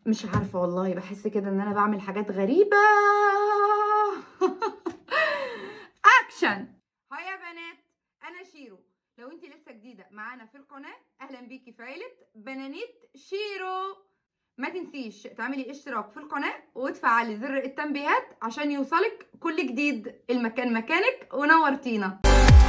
مش عارفة والله بحس كده ان انا بعمل حاجات غريبة اكشن هاي يا بنات انا شيرو لو انت لسه جديدة معانا في القناة اهلا بيكي في عيلة بنانيت شيرو ما تنسيش تعملي اشتراك في القناة وتفعلي زر التنبيهات عشان يوصلك كل جديد المكان مكانك ونورتينا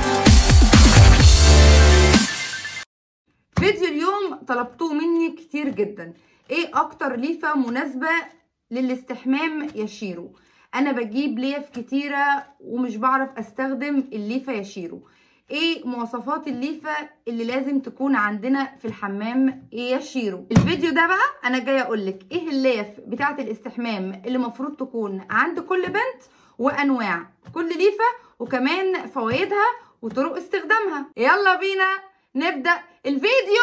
فيديو اليوم طلبتوه مني كتير جدا ايه اكتر ليفة مناسبة للاستحمام يا شيرو انا بجيب ليف كتيرة ومش بعرف استخدم الليفة يا شيرو ايه مواصفات الليفة اللي لازم تكون عندنا في الحمام ايه يا شيرو الفيديو ده بقى انا جاية اقولك ايه الليف بتاعة الاستحمام اللي مفروض تكون عند كل بنت وانواع كل ليفة وكمان فوائدها وطرق استخدامها يلا بينا نبدأ الفيديو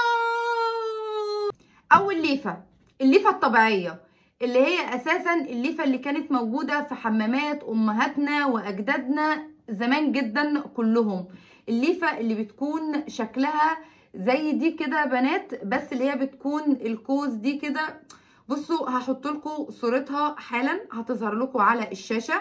اول ليفة الليفة الطبيعية اللي هي اساسا الليفة اللي كانت موجودة في حمامات امهاتنا واجدادنا زمان جدا كلهم الليفة اللي بتكون شكلها زي دي كده بنات بس اللي هي بتكون الكوز دي كده بصوا هحط لكم صورتها حالا هتظهر لكم على الشاشة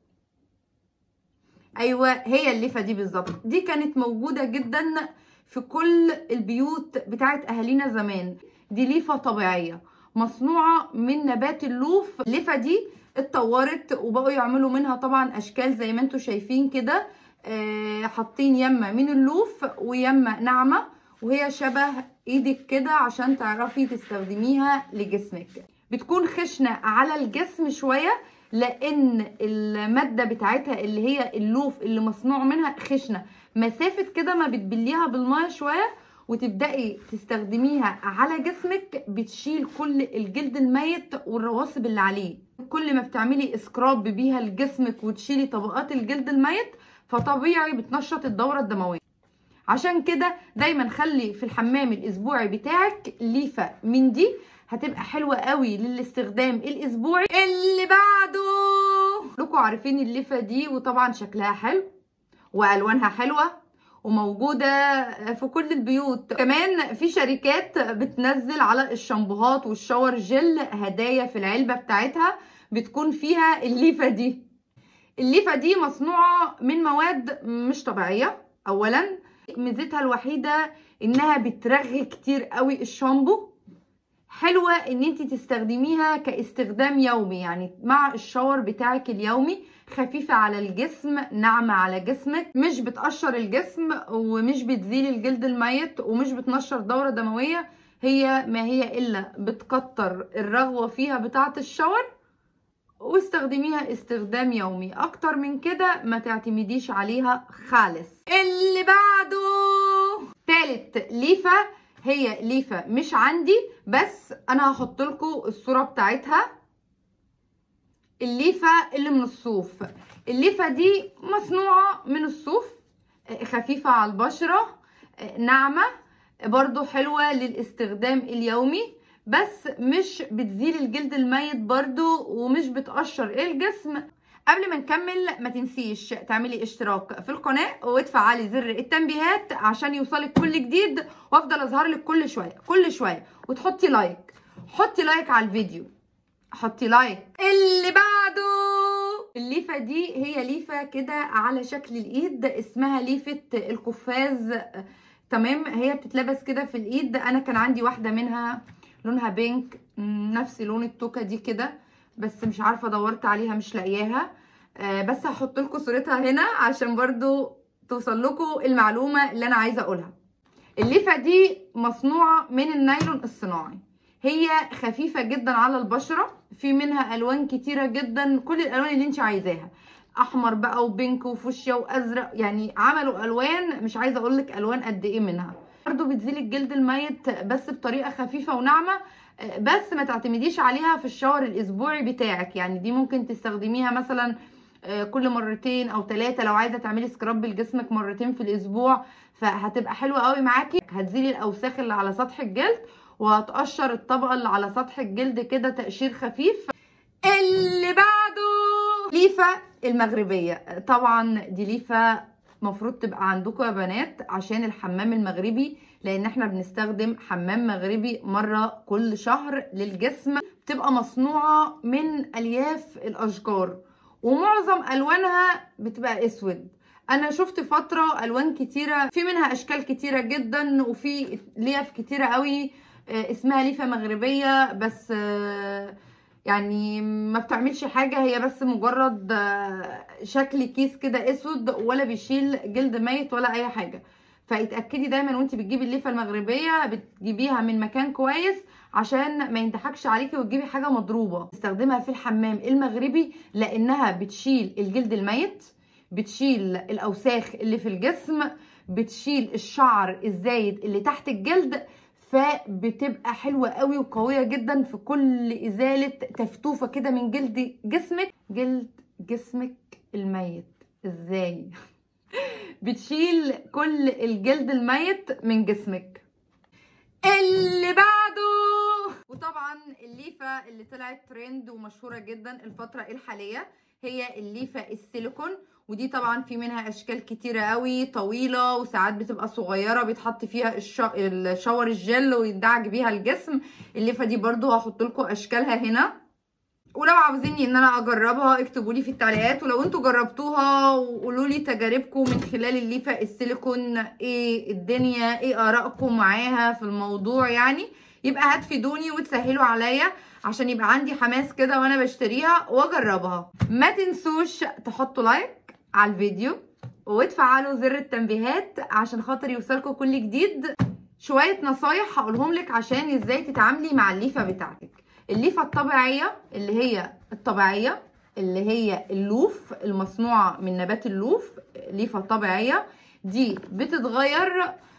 ايوه هي الليفة دي بالظبط دي كانت موجودة جدا في كل البيوت بتاعت اهالينا زمان دي ليفة طبيعية مصنوعة من نبات اللوف الليفة دي اتطورت وبقوا يعملوا منها طبعا اشكال زي ما انتم شايفين كده آه حاطين يمة من اللوف ويمة ناعمة وهي شبه ايدك كده عشان تعرفي تستخدميها لجسمك بتكون خشنة على الجسم شوية لان المادة بتاعتها اللي هي اللوف اللي مصنوع منها خشنة مسافة كده ما بتبليها بالمية شوية وتبدأي تستخدميها على جسمك بتشيل كل الجلد الميت والرواسب اللي عليه كل ما بتعملي اسكراب بيها لجسمك وتشيلي طبقات الجلد الميت فطبيعي بتنشط الدورة الدموية عشان كده دايما خلي في الحمام الاسبوعي بتاعك ليفة من دي هتبقى حلوة قوي للاستخدام الاسبوعي اللي بعده لكم عارفين الليفة دي وطبعا شكلها حلو والوانها حلوة وموجودة في كل البيوت كمان في شركات بتنزل على الشامبوهات والشاور جل هدايا في العلبة بتاعتها بتكون فيها الليفة دي الليفة دي مصنوعة من مواد مش طبيعية اولا ميزتها الوحيدة انها بترغي كتير قوي الشامبو حلوة ان انت تستخدميها كاستخدام يومي يعني مع الشاور بتاعك اليومي خفيفة على الجسم ناعمة على جسمك مش بتقشر الجسم ومش بتزيل الجلد الميت ومش بتنشر دورة دموية هي ما هي الا بتكتر الرغوة فيها بتاعة الشاور واستخدميها استخدام يومي اكتر من كده ما تعتمديش عليها خالص اللي بعده تالت ليفة هي ليفة مش عندي بس انا هحط لكم الصورة بتاعتها الليفة اللي من الصوف الليفة دي مصنوعة من الصوف خفيفة على البشرة ناعمة برضو حلوة للاستخدام اليومي بس مش بتزيل الجلد الميت برضو ومش بتقشر الجسم قبل ما نكمل ما تنسيش تعملي اشتراك في القناة وتفعلي زر التنبيهات عشان يوصلك كل جديد وافضل اظهر لك كل شوية كل شوية وتحطي لايك حطي لايك على الفيديو حطي لايك اللي بعده الليفة دي هي ليفة كده على شكل الايد اسمها ليفة القفاز تمام هي بتتلبس كده في الايد انا كان عندي واحدة منها لونها بينك نفس لون التوكة دي كده بس مش عارفة دورت عليها مش لاقياها آه بس هحط لكم صورتها هنا عشان برضو توصل لكم المعلومة اللي انا عايزة اقولها الليفة دي مصنوعة من النايلون الصناعي هي خفيفة جدا على البشرة في منها الوان كتيرة جدا كل الالوان اللي انت عايزاها احمر بقى وبينك وفوشيا وازرق يعني عملوا الوان مش عايزة اقولك الوان قد ايه منها برضو بتزيل الجلد الميت بس بطريقة خفيفة وناعمة بس ما تعتمديش عليها في الشاور الاسبوعي بتاعك يعني دي ممكن تستخدميها مثلا كل مرتين او ثلاثة لو عايزة تعملي سكراب لجسمك مرتين في الاسبوع فهتبقى حلوة قوي معاكي هتزيلي الاوساخ اللي على سطح الجلد وهتقشر الطبقة اللي على سطح الجلد كده تقشير خفيف اللي بعده ليفة المغربية طبعا دي ليفة المفروض تبقى عندكم يا بنات عشان الحمام المغربي لان احنا بنستخدم حمام مغربي مرة كل شهر للجسم بتبقى مصنوعة من الياف الاشجار ومعظم الوانها بتبقى اسود انا شفت فترة الوان كتيرة في منها اشكال كتيرة جدا وفي ليف كتيرة قوي آه، اسمها ليفة مغربية بس آه، يعني ما بتعملش حاجة هي بس مجرد آه، شكل كيس كده اسود ولا بيشيل جلد ميت ولا اي حاجة فاتأكدي دايما وانت بتجيبي الليفة المغربية بتجيبيها من مكان كويس عشان ما ينضحكش عليكي وتجيبي حاجة مضروبة استخدمها في الحمام المغربي لانها بتشيل الجلد الميت بتشيل الاوساخ اللي في الجسم بتشيل الشعر الزايد اللي تحت الجلد فبتبقى حلوة قوي وقوية جدا في كل ازالة تفتوفة كده من جلد جسمك جلد جسمك الميت ازاي بتشيل كل الجلد الميت من جسمك اللي بعده وطبعا الليفة اللي طلعت ترند ومشهورة جدا الفترة الحالية هي الليفة السيليكون ودي طبعا في منها اشكال كتيرة قوي طويلة وساعات بتبقى صغيرة بيتحط فيها الش... الشاور الجل ويدعج بيها الجسم الليفة دي برضو هحط لكم اشكالها هنا ولو عاوزيني ان انا اجربها اكتبوا لي في التعليقات ولو انتوا جربتوها وقولوا لي تجاربكم من خلال الليفه السيليكون ايه الدنيا ايه ارائكم معاها في الموضوع يعني يبقى هتفيدوني وتسهلوا عليا عشان يبقى عندي حماس كده وانا بشتريها واجربها ما تنسوش تحطوا لايك على الفيديو وتفعلوا زر التنبيهات عشان خاطر يوصلكم كل جديد شويه نصايح هقولهم لك عشان ازاي تتعاملي مع الليفه بتاعتك الليفه الطبيعيه اللي هي الطبيعيه اللي هي اللوف المصنوعه من نبات اللوف ليفه طبيعيه دي بتتغير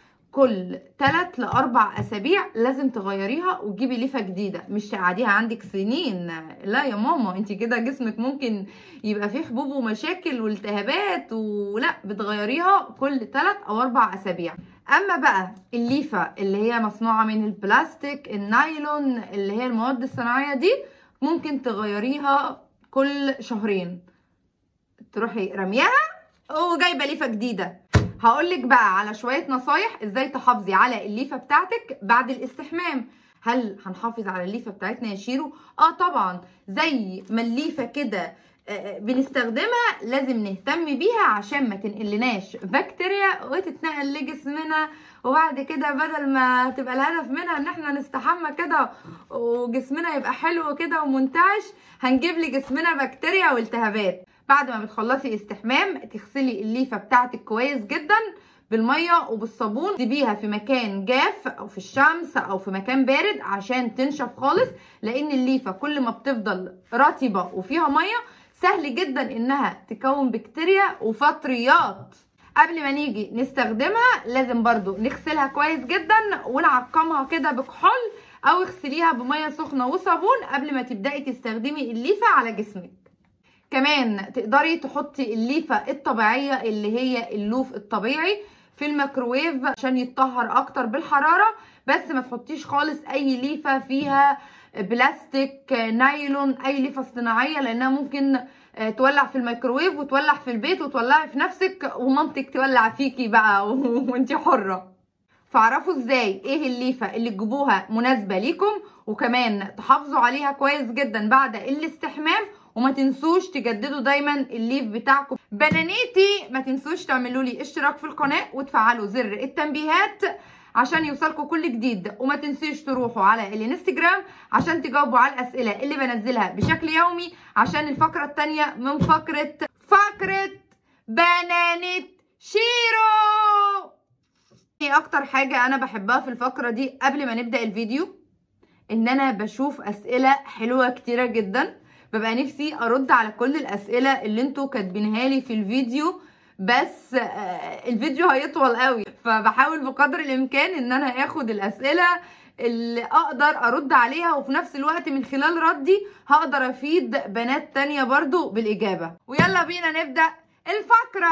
كل 3 ل 4 اسابيع لازم تغيريها وتجيبي ليفه جديده مش تقعديها عندك سنين لا يا ماما انت كده جسمك ممكن يبقى فيه حبوب ومشاكل والتهابات ولا بتغيريها كل 3 او 4 اسابيع اما بقى الليفه اللي هي مصنوعه من البلاستيك النايلون اللي هي المواد الصناعيه دي ممكن تغيريها كل شهرين تروحي رميها وجايبه ليفه جديده هقولك بقى على شويه نصايح ازاي تحافظي على الليفه بتاعتك بعد الاستحمام هل هنحافظ على الليفه بتاعتنا يا شيرو اه طبعا زي ما الليفه كده آه، بنستخدمها لازم نهتم بيها عشان ما تنقلناش بكتيريا وتتنقل لجسمنا وبعد كده بدل ما تبقى الهدف منها ان احنا نستحمى كده وجسمنا يبقى حلو كده ومنتعش هنجيب لجسمنا بكتيريا والتهابات بعد ما بتخلصي استحمام تغسلي الليفه بتاعتك كويس جدا بالميه وبالصابون تسيبيها في مكان جاف او في الشمس او في مكان بارد عشان تنشف خالص لان الليفه كل ما بتفضل رطبه وفيها ميه سهل جدا انها تكون بكتيريا وفطريات قبل ما نيجي نستخدمها لازم برضو نغسلها كويس جدا ونعقمها كده بكحول او اغسليها بميه سخنه وصابون قبل ما تبداي تستخدمي الليفه على جسمك كمان تقدري تحطي الليفه الطبيعيه اللي هي اللوف الطبيعي في الميكروويف عشان يتطهر اكتر بالحراره بس ما تحطيش خالص اي ليفه فيها بلاستيك نايلون اي ليفه صناعيه لانها ممكن آه، تولع في الميكروويف وتولع في البيت وتولعي في نفسك ومامتك تولع فيكي بقى وانت حره فاعرفوا ازاي ايه الليفه اللي تجيبوها مناسبه ليكم وكمان تحافظوا عليها كويس جدا بعد الاستحمام وما تنسوش تجددوا دايما الليف بتاعكم بنانيتي ما تنسوش تعملوا لي اشتراك في القناه وتفعلوا زر التنبيهات عشان يوصلكم كل جديد وما تنسوش تروحوا على الانستجرام عشان تجاوبوا على الاسئله اللي بنزلها بشكل يومي عشان الفقره الثانيه من فقره فقره بنانه شيرو ايه اكتر حاجه انا بحبها في الفقره دي قبل ما نبدا الفيديو ان انا بشوف اسئله حلوه كتيره جدا ببقى نفسي ارد على كل الاسئله اللي انتوا كاتبينها لي في الفيديو بس آه، الفيديو هيطول قوي فبحاول بقدر الامكان ان انا اخد الاسئله اللي اقدر ارد عليها وفي نفس الوقت من خلال ردي هقدر افيد بنات تانية برضو بالاجابة ويلا بينا نبدأ الفقرة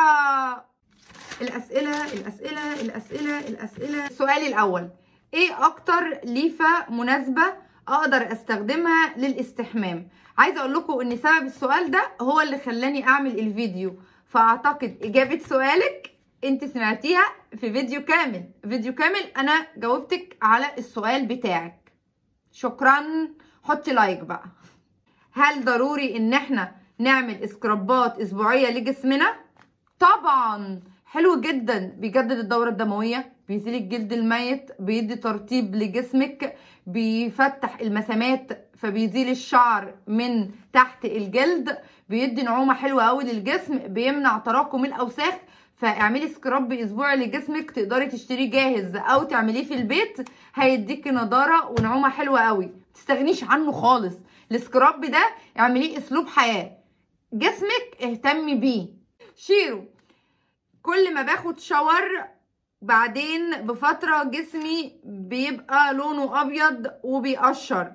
الاسئلة الاسئلة الاسئلة الاسئلة سؤالي الاول ايه اكتر ليفة مناسبة اقدر استخدمها للاستحمام عايزه اقول لكم ان سبب السؤال ده هو اللي خلاني اعمل الفيديو فاعتقد اجابه سؤالك انت سمعتيها في فيديو كامل فيديو كامل انا جاوبتك على السؤال بتاعك شكرا حطي لايك بقى هل ضروري ان احنا نعمل اسكرابات اسبوعيه لجسمنا طبعا حلو جدا بيجدد الدوره الدمويه بيزيل الجلد الميت بيدي ترطيب لجسمك بيفتح المسامات فبيزيل الشعر من تحت الجلد بيدي نعومه حلوه قوي للجسم بيمنع تراكم الاوساخ فاعملي سكراب اسبوعي لجسمك تقدري تشتريه جاهز او تعمليه في البيت هيديكي نضاره ونعومه حلوه قوي تستغنيش عنه خالص السكراب ده اعمليه اسلوب حياه جسمك اهتمي بيه شيرو كل ما باخد شاور بعدين بفترة جسمي بيبقى لونه أبيض وبيقشر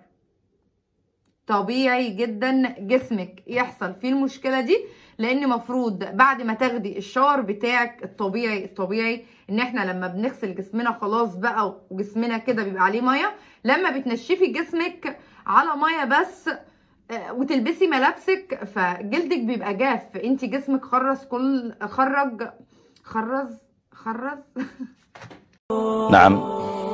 طبيعي جدا جسمك يحصل فيه المشكلة دي لان مفروض بعد ما تاخدي الشاور بتاعك الطبيعي الطبيعي ان احنا لما بنغسل جسمنا خلاص بقى وجسمنا كده بيبقى عليه ميه لما بتنشفي جسمك على ميه بس وتلبسي ملابسك فجلدك بيبقى جاف انت جسمك خرز كل خرج خرز خرز نعم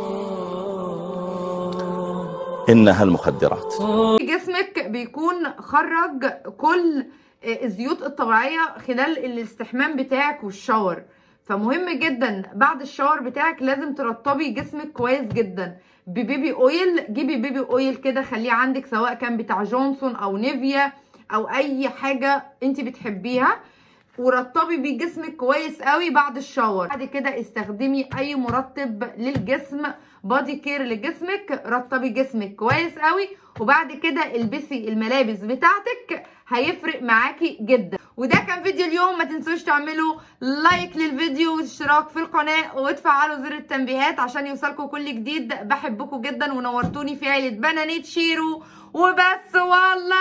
إنها المخدرات جسمك بيكون خرج كل الزيوت الطبيعيه خلال الاستحمام بتاعك والشاور فمهم جدا بعد الشاور بتاعك لازم ترطبي جسمك كويس جدا ببيبي اويل جيبي بيبي اويل كده خليه عندك سواء كان بتاع جونسون او نيفيا او اي حاجه انت بتحبيها ورطبي بيه جسمك كويس قوي بعد الشاور بعد كده استخدمي اي مرطب للجسم بادي كير لجسمك رطبي جسمك كويس قوي وبعد كده البسي الملابس بتاعتك هيفرق معاكي جدا وده كان فيديو اليوم ما تنسوش تعملوا لايك للفيديو واشتراك في القناه وتفعلوا زر التنبيهات عشان يوصلكم كل جديد بحبكم جدا ونورتوني في عيله بنانيت شيرو وبس والله